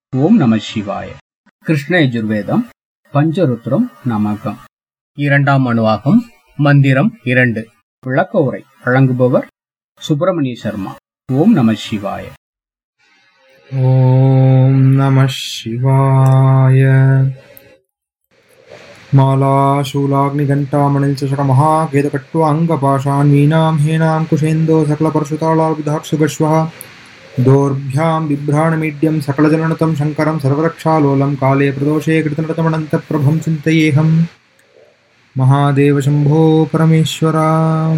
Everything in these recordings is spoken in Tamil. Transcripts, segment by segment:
ஓம் நம சிவாய கிருஷ்ண யஜுர்வேதம் பஞ்சருத்ரம் நமகம் இரண்டாம் அணுவாகும் மந்திரம் இரண்டு விளக்க உரை வழங்குபவர் சுப்பிரமணிய சர்மா ஓம் நம சிவாய ॐ नमः शिवाय मालाशूलाग्निघण्टामणिल्चषकमहाकेतकट्वाङ्गपाशान् वीणां हेनां कुशेन्दो सकलपरशुतालाबुधाक्षुगश्वः दोर्भ्यां बिभ्राणमीड्यं सकलजननतं शङ्करं सर्वरक्षालोलं काले प्रदोषे कृतनृतमनन्तप्रभं चिन्तयेऽहम् महादेव शम्भो परमेश्वरा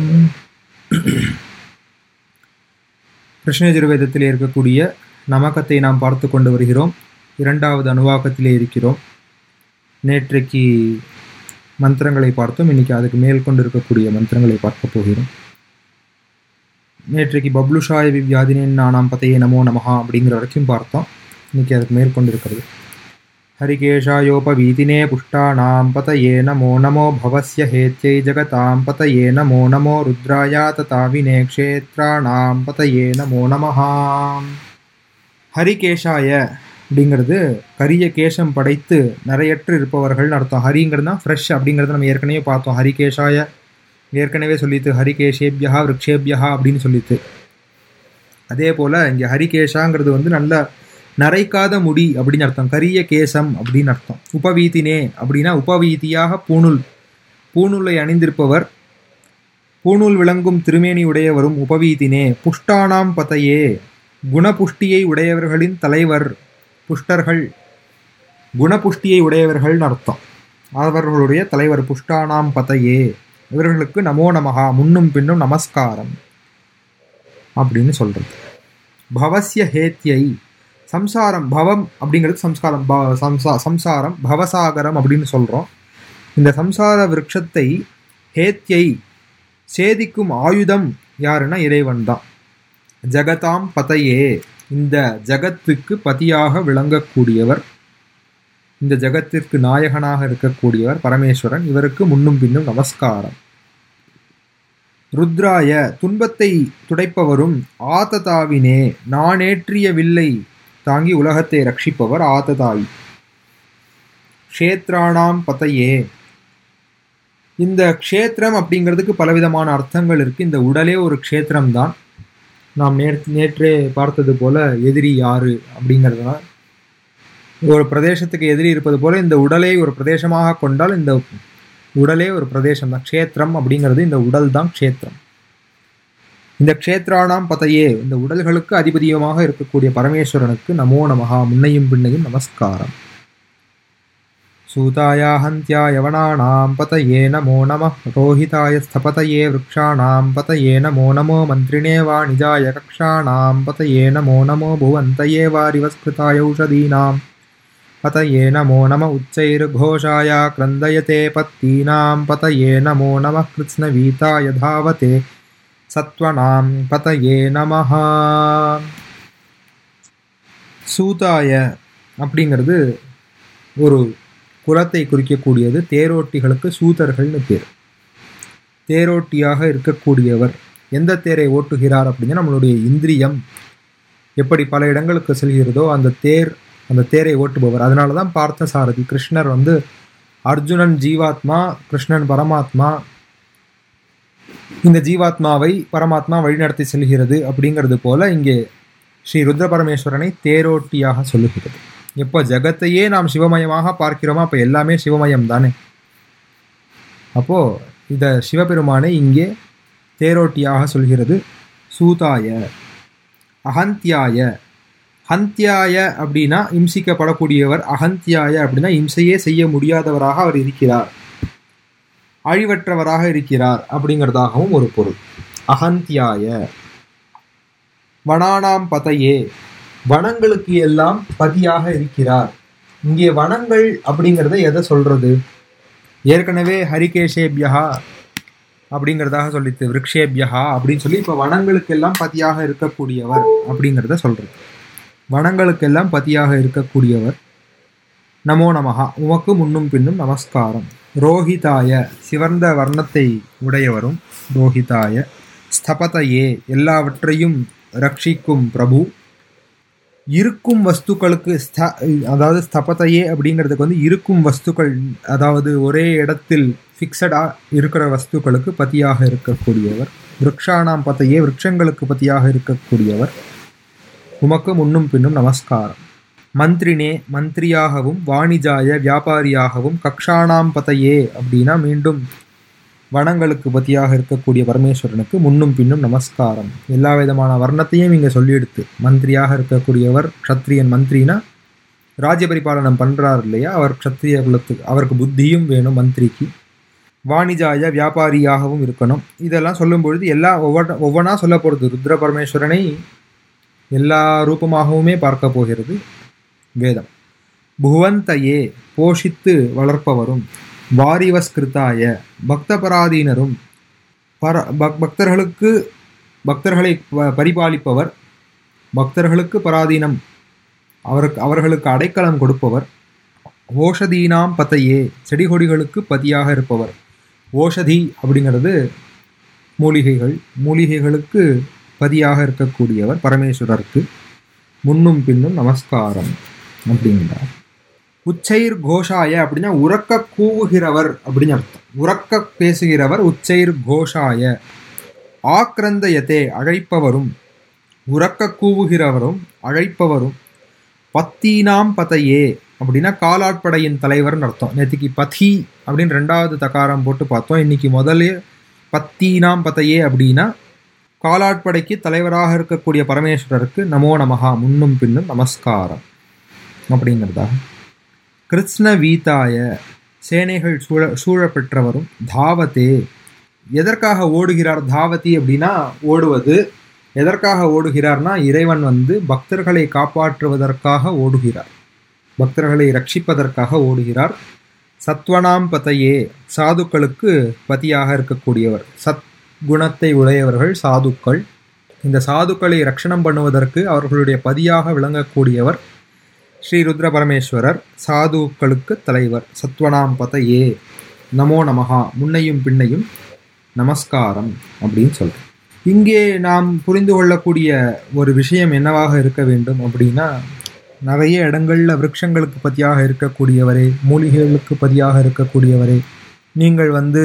கிருஷ்ணயஜுர்வேதத்திலே இருக்கக்கூடிய நமக்கத்தை நாம் பார்த்து கொண்டு வருகிறோம் இரண்டாவது அணுவாக்கத்திலே இருக்கிறோம் நேற்றைக்கு மந்திரங்களை பார்த்தோம் இன்னைக்கு அதுக்கு மேல் கொண்டு இருக்கக்கூடிய மந்திரங்களை பார்க்க போகிறோம் நேற்றைக்கு பப்ளுஷாய விவ்யாதினேன் நானாம் பதையே நமோ நமஹா அப்படிங்கிற வரைக்கும் பார்த்தோம் இன்னைக்கு அதுக்கு மேல் கொண்டு இருக்கிறது हरिकेशायोपवीतिने पुष्टाणां पतये नमो नमो भवस्य हेत्यै जगतां पतये नमो नमो रुद्राया तथा विने क्षेत्राणां पतये नमो நமः ஹரிகேஷாய அப்படிங்கிறது கரிய கேசம் படைத்து நிறையற்று இருப்பவர்கள்னு அர்த்தம் ஹரிங்கிறது தான் ஃப்ரெஷ் அப்படிங்கிறத நம்ம ஏற்கனவே பார்த்தோம் ஹரிகேஷாய ஏற்கனவே சொல்லித்து ஹரிகேஷேபியா விரக்ஷேபியா அப்படின்னு சொல்லித்து அதே போல் இங்கே ஹரிகேஷாங்கிறது வந்து நல்ல நரைக்காத முடி அப்படின்னு அர்த்தம் கரிய கேசம் அப்படின்னு அர்த்தம் உபவீதினே அப்படின்னா உபவீதியாக பூணூல் பூணூலை அணிந்திருப்பவர் பூணூல் விளங்கும் திருமேனி உடையவரும் உபவீதினே புஷ்டானாம் பதையே குணபுஷ்டியை உடையவர்களின் தலைவர் புஷ்டர்கள் குணபுஷ்டியை உடையவர்கள்னு அர்த்தம் அவர்களுடைய தலைவர் புஷ்டானாம் பதையே இவர்களுக்கு நமோ நமகா முன்னும் பின்னும் நமஸ்காரம் அப்படின்னு சொல்றது பவசிய ஹேத்யை சம்சாரம் பவம் அப்படிங்கிறது சம்ஸ்காரம் ப- சம்சா சம்சாரம் பவசாகரம் அப்படின்னு சொல்கிறோம் இந்த சம்சார விருட்சத்தை ஹேத்யை சேதிக்கும் ஆயுதம் யாருன்னா இறைவன் தான் ஜகதாம் பதையே இந்த ஜகத்துக்கு பதியாக விளங்கக்கூடியவர் இந்த ஜகத்திற்கு நாயகனாக இருக்கக்கூடியவர் பரமேஸ்வரன் இவருக்கு முன்னும் பின்னும் நமஸ்காரம் ருத்ராய துன்பத்தை துடைப்பவரும் ஆததாவினே நானேற்றிய வில்லை தாங்கி உலகத்தை ரட்சிப்பவர் ஆததாய் க்ஷேத்ராணாம் பதையே இந்த க்ஷேத்திரம் அப்படிங்கிறதுக்கு பலவிதமான அர்த்தங்கள் இருக்கு இந்த உடலே ஒரு க்ஷேத்திரம் தான் நாம் நேர் நேற்றே பார்த்தது போல எதிரி யாரு அப்படிங்கிறதுனா ஒரு பிரதேசத்துக்கு எதிரி இருப்பது போல இந்த உடலை ஒரு பிரதேசமாக கொண்டால் இந்த உடலே ஒரு பிரதேசம் தான் க்ஷேத்திரம் அப்படிங்கிறது இந்த உடல் தான் க்ஷேத்திரம் இந்த க்ஷேத்ராணாம் பதையே இந்த உடல்களுக்கு அதிபதியமாக இருக்கக்கூடிய பரமேஸ்வரனுக்கு நமோ நமஹா முன்னையும் பின்னையும் நமஸ்காரம் சூதாயா ஹந்தியா யவனானாம் பதயே நமோ நம ரோஹிதாய ஸ்தபதயே விரக்ஷாணாம் பதயே நமோ நமோ மந்திரிணே வா நிஜாய கக்ஷாணாம் பதயே நமோ நமோ புவந்தயே வா ரிவஸ்கிருதாய ஔஷதீனாம் पतये नमो नम उच्चैर्घोषाय क्रन्दयते पत्तीनां पतये नमो नमः कृत्स्नवीताय धावते सत्त्वनां पतये நமஹ சூதாய அப்படிங்கிறது ஒரு குலத்தை குறிக்கக்கூடியது தேரோட்டிகளுக்கு சூதர்கள்னு பேர் தேரோட்டியாக இருக்கக்கூடியவர் எந்த தேரை ஓட்டுகிறார் அப்படின்னா நம்மளுடைய இந்திரியம் எப்படி பல இடங்களுக்கு செல்கிறதோ அந்த தேர் அந்த தேரை ஓட்டுபவர் அதனால தான் பார்த்த சாரதி கிருஷ்ணர் வந்து அர்ஜுனன் ஜீவாத்மா கிருஷ்ணன் பரமாத்மா இந்த ஜீவாத்மாவை பரமாத்மா வழிநடத்தி செல்கிறது அப்படிங்கிறது போல இங்கே ஸ்ரீ ருத்ர பரமேஸ்வரனை தேரோட்டியாக சொல்லுகிறது எப்போ ஜகத்தையே நாம் சிவமயமாக பார்க்கிறோமோ அப்போ எல்லாமே சிவமயம் தானே அப்போ இந்த சிவபெருமானை இங்கே தேரோட்டியாக சொல்கிறது சூதாய அகந்தியாய ஹந்தியாய அப்படின்னா இம்சிக்கப்படக்கூடியவர் அகந்தியாய அப்படின்னா இம்சையே செய்ய முடியாதவராக அவர் இருக்கிறார் அழிவற்றவராக இருக்கிறார் அப்படிங்கிறதாகவும் ஒரு பொருள் அகந்தியாய வனானாம் பதையே வனங்களுக்கு எல்லாம் பதியாக இருக்கிறார் இங்கே வனங்கள் அப்படிங்கிறத எதை சொல்றது ஏற்கனவே ஹரிகேஷேபியா அப்படிங்கிறதாக சொல்லித்து விரக்ஷேபியா அப்படின்னு சொல்லி இப்போ வனங்களுக்கெல்லாம் பதியாக இருக்கக்கூடியவர் அப்படிங்கிறத சொல்றது வனங்களுக்கெல்லாம் பதியாக இருக்கக்கூடியவர் நமோ நமஹா உமக்கு முன்னும் பின்னும் நமஸ்காரம் ரோஹிதாய சிவந்த வர்ணத்தை உடையவரும் ரோஹிதாய ஸ்தபதையே எல்லாவற்றையும் ரட்சிக்கும் பிரபு இருக்கும் வஸ்துக்களுக்கு ஸ்த- அதாவது ஸ்தபத்தையே அப்படிங்கிறதுக்கு வந்து இருக்கும் வஸ்துக்கள் அதாவது ஒரே இடத்தில் ஃபிக்ஸடாக இருக்கிற வஸ்துக்களுக்கு பத்தியாக இருக்கக்கூடியவர் விரக்ஷானாம் பத்தையே விரக்ஷங்களுக்கு பத்தியாக இருக்கக்கூடியவர் உமக்கு முன்னும் பின்னும் நமஸ்காரம் மந்திரினே மந்திரியாகவும் வாணிஜாய வியாபாரியாகவும் கக்ஷானாம் பதையே அப்படின்னா மீண்டும் வனங்களுக்கு பத்தியாக இருக்கக்கூடிய பரமேஸ்வரனுக்கு முன்னும் பின்னும் நமஸ்காரம் எல்லா விதமான வர்ணத்தையும் இங்கே சொல்லிடுத்து மந்திரியாக இருக்கக்கூடியவர் க்ஷத்ரியன் மந்திரினா ராஜ்ய பரிபாலனம் பண்ணுறார் இல்லையா அவர் க்ஷத்ரிய குலத்துக்கு அவருக்கு புத்தியும் வேணும் மந்திரிக்கு வாணிஜாய வியாபாரியாகவும் இருக்கணும் இதெல்லாம் சொல்லும் பொழுது எல்லா ஒவ்வொரு ஒவ்வொன்றா சொல்ல போகிறது ருத்ர பரமேஸ்வரனை எல்லா ரூபமாகவுமே பார்க்க போகிறது வேதம் புவந்தையே போஷித்து வளர்ப்பவரும் வாரிவஸ்கிருத்தாய பக்தபராதீனரும் பர பக் பக்தர்களுக்கு பக்தர்களை ப- பரிபாலிப்பவர் பக்தர்களுக்கு பராதீனம் அவருக்கு அவர்களுக்கு அடைக்கலம் கொடுப்பவர் ஓஷதீனாம் பதையே செடி கொடிகளுக்கு பதியாக இருப்பவர் ஓஷதி அப்படிங்கிறது மூலிகைகள் மூலிகைகளுக்கு பதியாக இருக்கக்கூடியவர் பரமேஸ்வரருக்கு முன்னும் பின்னும் நமஸ்காரம் அப்படிங்கிறார் உச்சைர் கோஷாய அப்படின்னா உறக்க கூவுகிறவர் அப்படின்னு அர்த்தம் உறக்க பேசுகிறவர் உச்சைர் கோஷாய ஆக்ரந்தயத்தே அழைப்பவரும் உறக்க கூவுகிறவரும் அழைப்பவரும் பத்தீனாம் பதையே அப்படின்னா காலாட்படையின் தலைவர்னு அர்த்தம் நேற்றுக்கு பதி அப்படின்னு ரெண்டாவது தகாரம் போட்டு பார்த்தோம் இன்னைக்கு முதல்ல பத்தீனாம் பதையே அப்படின்னா காலாட்படைக்கு தலைவராக இருக்கக்கூடிய பரமேஸ்வரருக்கு நமோ நமஹா முன்னும் பின்னும் நமஸ்காரம் அப்படிங்கிறதா கிருஷ்ண வீதாய சேனைகள் சூழ சூழ பெற்றவரும் தாவத்தே எதற்காக ஓடுகிறார் தாவதி அப்படின்னா ஓடுவது எதற்காக ஓடுகிறார்னா இறைவன் வந்து பக்தர்களை காப்பாற்றுவதற்காக ஓடுகிறார் பக்தர்களை ரட்சிப்பதற்காக ஓடுகிறார் சத்வனாம் பதையே சாதுக்களுக்கு பதியாக இருக்கக்கூடியவர் சத் குணத்தை உடையவர்கள் சாதுக்கள் இந்த சாதுக்களை ரட்சணம் பண்ணுவதற்கு அவர்களுடைய பதியாக விளங்கக்கூடியவர் ஸ்ரீ ருத்ர பரமேஸ்வரர் சாதுக்களுக்கு தலைவர் சத்வனாம் பதையே நமோ நமஹா முன்னையும் பின்னையும் நமஸ்காரம் அப்படின்னு சொல்றோம் இங்கே நாம் புரிந்து கொள்ளக்கூடிய ஒரு விஷயம் என்னவாக இருக்க வேண்டும் அப்படின்னா நிறைய இடங்கள்ல விருட்சங்களுக்கு பதியாக இருக்கக்கூடியவரே மூலிகைகளுக்கு பதியாக இருக்கக்கூடியவரே நீங்கள் வந்து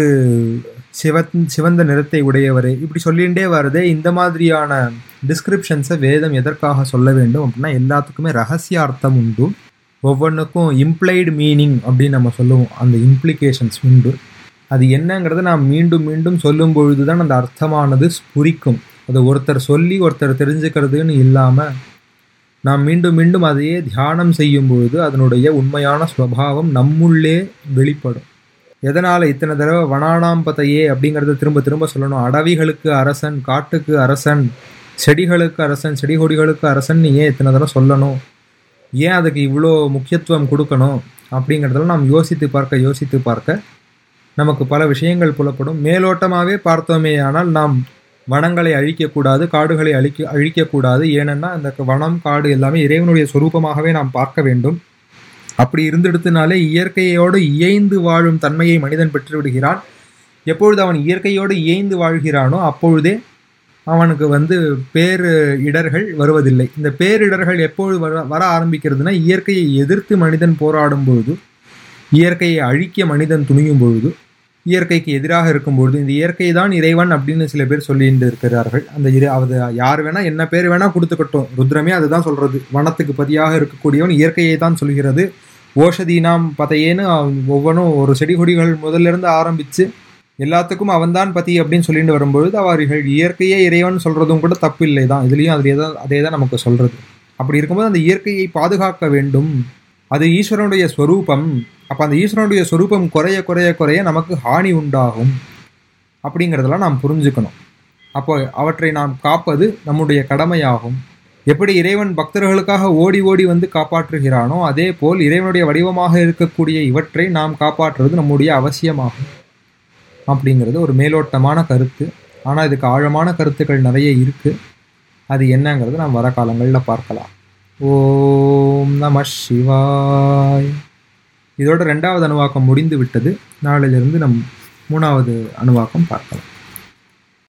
சிவத் சிவந்த நிறத்தை உடையவரே இப்படி சொல்லிகிட்டே வருதே இந்த மாதிரியான டிஸ்கிரிப்ஷன்ஸை வேதம் எதற்காக சொல்ல வேண்டும் அப்படின்னா எல்லாத்துக்குமே ரகசிய அர்த்தம் உண்டு ஒவ்வொன்றுக்கும் இம்ப்ளைடு மீனிங் அப்படின்னு நம்ம சொல்லுவோம் அந்த இம்ப்ளிகேஷன்ஸ் உண்டு அது என்னங்கிறத நாம் மீண்டும் மீண்டும் சொல்லும் பொழுது தான் அந்த அர்த்தமானது ஸ்புரிக்கும் அதை ஒருத்தர் சொல்லி ஒருத்தர் தெரிஞ்சுக்கிறதுன்னு இல்லாமல் நாம் மீண்டும் மீண்டும் அதையே தியானம் செய்யும் பொழுது அதனுடைய உண்மையான ஸ்வபாவம் நம்முள்ளே வெளிப்படும் எதனால் இத்தனை தடவை வனானாம்பதையே அப்படிங்கிறத திரும்ப திரும்ப சொல்லணும் அடவிகளுக்கு அரசன் காட்டுக்கு அரசன் செடிகளுக்கு அரசன் செடி கொடிகளுக்கு அரசன் ஏன் இத்தனை தடவை சொல்லணும் ஏன் அதுக்கு இவ்வளோ முக்கியத்துவம் கொடுக்கணும் அப்படிங்கிறதெல்லாம் நாம் யோசித்து பார்க்க யோசித்து பார்க்க நமக்கு பல விஷயங்கள் புலப்படும் மேலோட்டமாகவே பார்த்தோமே ஆனால் நாம் வனங்களை அழிக்கக்கூடாது காடுகளை அழிக்க அழிக்கக்கூடாது ஏனென்னா அந்த வனம் காடு எல்லாமே இறைவனுடைய சொரூபமாகவே நாம் பார்க்க வேண்டும் அப்படி இருந்தெடுத்தினாலே இயற்கையோடு இயைந்து வாழும் தன்மையை மனிதன் பெற்று விடுகிறான் எப்பொழுது அவன் இயற்கையோடு இயைந்து வாழ்கிறானோ அப்பொழுதே அவனுக்கு வந்து பேரு இடர்கள் வருவதில்லை இந்த பேரிடர்கள் எப்பொழுது வர வர ஆரம்பிக்கிறதுனா இயற்கையை எதிர்த்து மனிதன் போராடும் பொழுது இயற்கையை அழிக்க மனிதன் துணியும் பொழுது இயற்கைக்கு எதிராக இருக்கும் பொழுது இந்த இயற்கை தான் இறைவன் அப்படின்னு சில பேர் சொல்லிட்டு இருக்கிறார்கள் அந்த இரு அது யார் வேணா என்ன பேர் வேணா கொடுத்துக்கட்டும் ருத்ரமே அதுதான் சொல்றது வனத்துக்கு பதியாக இருக்கக்கூடியவன் இயற்கையை தான் சொல்கிறது ஓஷதீனாம் பதையேன்னு ஒவ்வொன்றும் ஒரு செடி கொடிகள் முதல்ல இருந்து ஆரம்பிச்சு எல்லாத்துக்கும் அவன்தான் பதி அப்படின்னு சொல்லிட்டு வரும்பொழுது அவர்கள் இயற்கையே இறைவன் சொல்றதும் கூட தப்பு இல்லை தான் இதுலேயும் அதே தான் அதே தான் நமக்கு சொல்றது அப்படி இருக்கும்போது அந்த இயற்கையை பாதுகாக்க வேண்டும் அது ஈஸ்வரனுடைய ஸ்வரூபம் அப்போ அந்த ஈஸ்வரனுடைய ஸ்வரூபம் குறைய குறைய குறைய நமக்கு ஹானி உண்டாகும் அப்படிங்கிறதெல்லாம் நாம் புரிஞ்சுக்கணும் அப்போ அவற்றை நாம் காப்பது நம்முடைய கடமையாகும் எப்படி இறைவன் பக்தர்களுக்காக ஓடி ஓடி வந்து காப்பாற்றுகிறானோ அதே போல் இறைவனுடைய வடிவமாக இருக்கக்கூடிய இவற்றை நாம் காப்பாற்றுவது நம்முடைய அவசியமாகும் அப்படிங்கிறது ஒரு மேலோட்டமான கருத்து ஆனால் இதுக்கு ஆழமான கருத்துக்கள் நிறைய இருக்குது அது என்னங்கிறது நாம் வர காலங்களில் பார்க்கலாம் ஓம் நம சிவாய் இதோட ரெண்டாவது அணுவாக்கம் முடிந்து விட்டது நாளிலிருந்து நம் மூணாவது அணுவாக்கம் பார்க்கலாம்